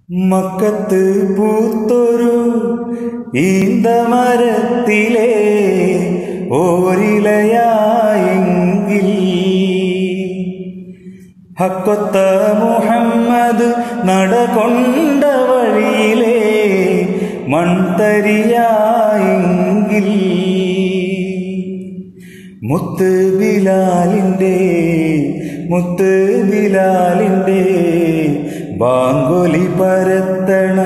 മക്കത്ത് പൂത്തൊരു ഈന്തമരത്തിലെ ഓരിലയായെങ്കിൽ ഹക്കൊത്ത മുഹമ്മദ് നടകൊണ്ട വഴിയിലെ മൺതരിയായെങ്കിൽ മുത്ത് ബിലാലിൻ്റെ മുത്ത് ബിലാലിൻ്റെ ബാങ്കൊലി പരത്തണ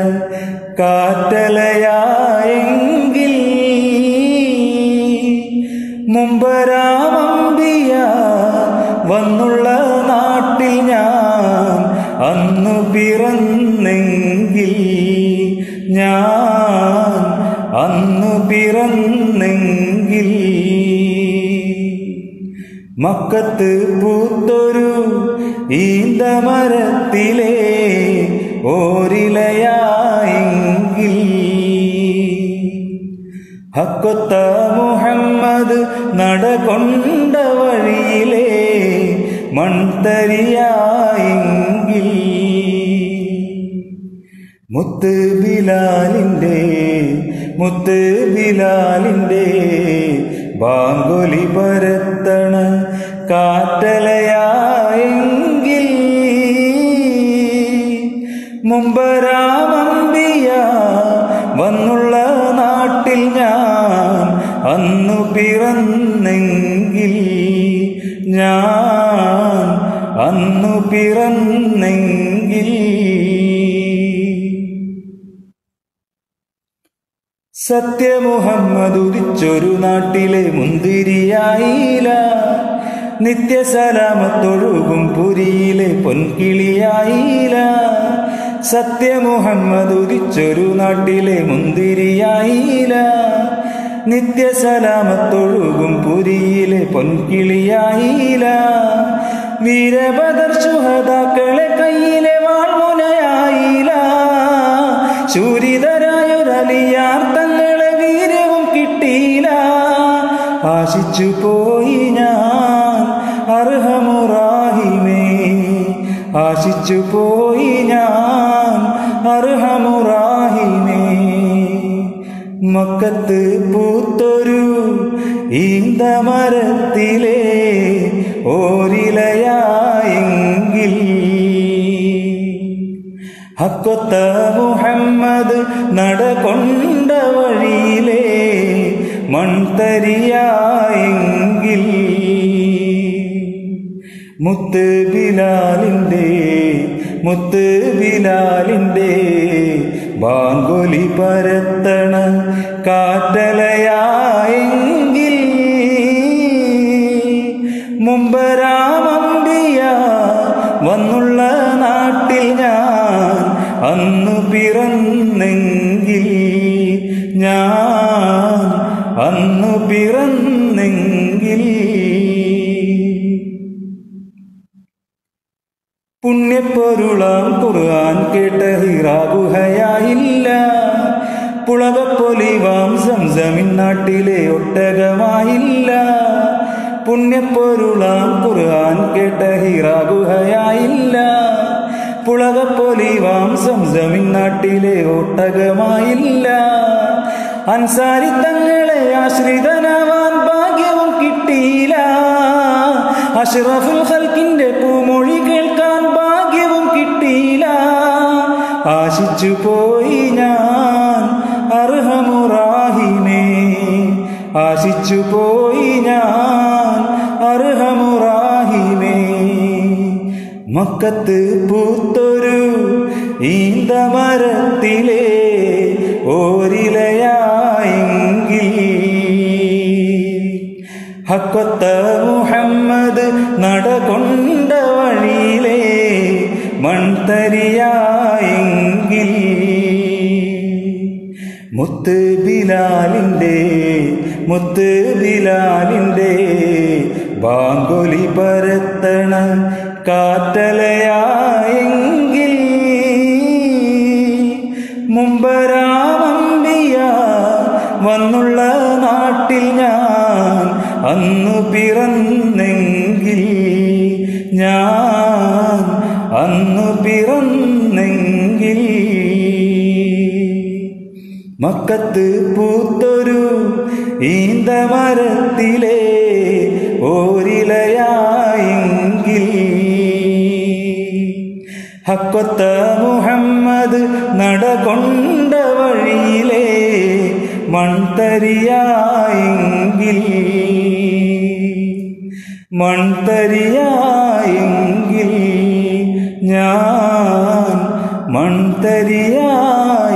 കാറ്റലയായെങ്കിൽ മുമ്പരാമമ്പിയ വന്നുള്ള നാട്ടിൽ ഞാൻ അന്നു പിറന്നെങ്കിൽ ഞാൻ അന്നു പിറന്നെങ്കിൽ മക്കത്ത് പൂത്തൊരു ഈന്തമരത്തിലെ ഓരിലയായെങ്കിൽ ഹക്കൊത്ത മുഹമ്മദ് നടകൊണ്ട വഴിയിലെ മൺതരിയായെങ്കിൽ മുത്ത് ബിലാലിൻ്റെ മുത്ത് ബിലാലിൻ്റെ ബാങ്കൊലി പരത്തണ കാറ്റലയായെങ്കിൽ മുമ്പരാമമ്പിയ വന്നുള്ള നാട്ടിൽ ഞാൻ അന്നു പിറന്നെങ്കിൽ ഞാൻ അന്നു പിറന്നെങ്കിൽ സത്യമുഹമ്മദ് ഉദിച്ചൊരു നാട്ടിലെ മുന്തിരിയായില്ല നിത്യസലാമത്തൊഴുകും പുരിയിലെ പൊൻകിളിയായില്ല സത്യമുഹമ്മദ് ഉദിച്ചൊരു നാട്ടിലെ മുന്തിരിയായില്ല നിത്യസലാമത്തൊഴുകും പുരിയിലെ പൊൻകിളിയായില്ല വീരഭദർ ശുഹതാക്കളെ കയ്യിലെ വാൾമുനയായില്ല ശൂരിതരായൊരലിയാർ തങ്ങളെ വീര്യവും കിട്ടിയില്ല ആശിച്ചു പോയി ഞാൻ അർഹമുറാഹിമേ ആശിച്ചു പോയി ഞാൻ അർഹമുറാഹിമേ മക്കത്ത് പൂത്തൊരു ഈന്തമരത്തിലെ ഓരിലയായെങ്കിൽ ഹക്കൊത്ത മുഹമ്മദ് നടകൊണ്ട വഴിയിലെ മൺതരിയായെങ്കിൽ മുത്ത് ബിലാലിൻ്റെ മുത്ത് ബിലാലിൻ്റെ ബാങ്കൊലി പരത്തണ കാറ്റലയായെങ്കിൽ മുമ്പരാമമ്പിയ വന്നുള്ള നാട്ടിൽ ഞാൻ അന്നു പിറന്നെങ്കിൽ ഞാൻ അന്നു പിറന്നെങ്കിൽ പുണ്യപ്പൊരുളാം ഖുർആൻ കേട്ട ഹിറാബുഹയായില്ല പുളകപ്പൊലിവാം സംസമിൻ നാട്ടിലെ ഒട്ടകമായില്ല പുണ്യപ്പൊരുളാം ഖുർആൻ കേട്ട ഹിറാബുഹയായില്ല പുളകപ്പൊലിവാം സംസമിൻ നാട്ടിലെ ഒട്ടകമായില്ല അൻസാരി തങ്ങളെ ആശ്രിതനാവാൻ ഭാഗ്യവും കിട്ടിയില്ല അഷ്റഫുൽ ഖൽക്കിന്റെ പൂമൊഴി കേൾക്കാൻ ഭാഗ്യവും കിട്ടിയില്ല ആശിച്ചു പോയി ഞാൻ അർഹമുറാഹിമേ ആശിച്ചു പോയി ഞാൻ അർഹമുറാഹിമേ മക്കത്ത് പൂത്തൊരു ഈന്തമരത്തിലെ ഓരിലയായെങ്കിൽ ഹക്കൊത്ത മുഹമ്മദ് നടകൊണ്ട വഴിയിലെ മൺതരിയായെങ്കിൽ മുത്ത് ബിലാലിൻ്റെ മുത്ത് ബിലാലിൻ്റെ ബാങ്കൊലി പരത്തണ കാറ്റലയായെങ്കിൽ മുമ്പരാമമ്പിയ വന്നുള്ള നാട്ടിൽ ഞാൻ അന്നു പിറന്നെങ്കിൽ ഞാൻ അന്നു പിറന്നെങ്കിൽ മക്കത്ത് പൂത്തൊരു ഈന്തമരത്തിലെ ഓരിലയായെങ്കിൽ ഹക്കൊത്ത മുഹമ്മദ് നടകൊണ്ട വഴിയിലെ മൺതരിയായെങ്കിൽ മൺതരിയായെങ്കിൽ ഞാൻ മൺതരിയായെങ്കിൽ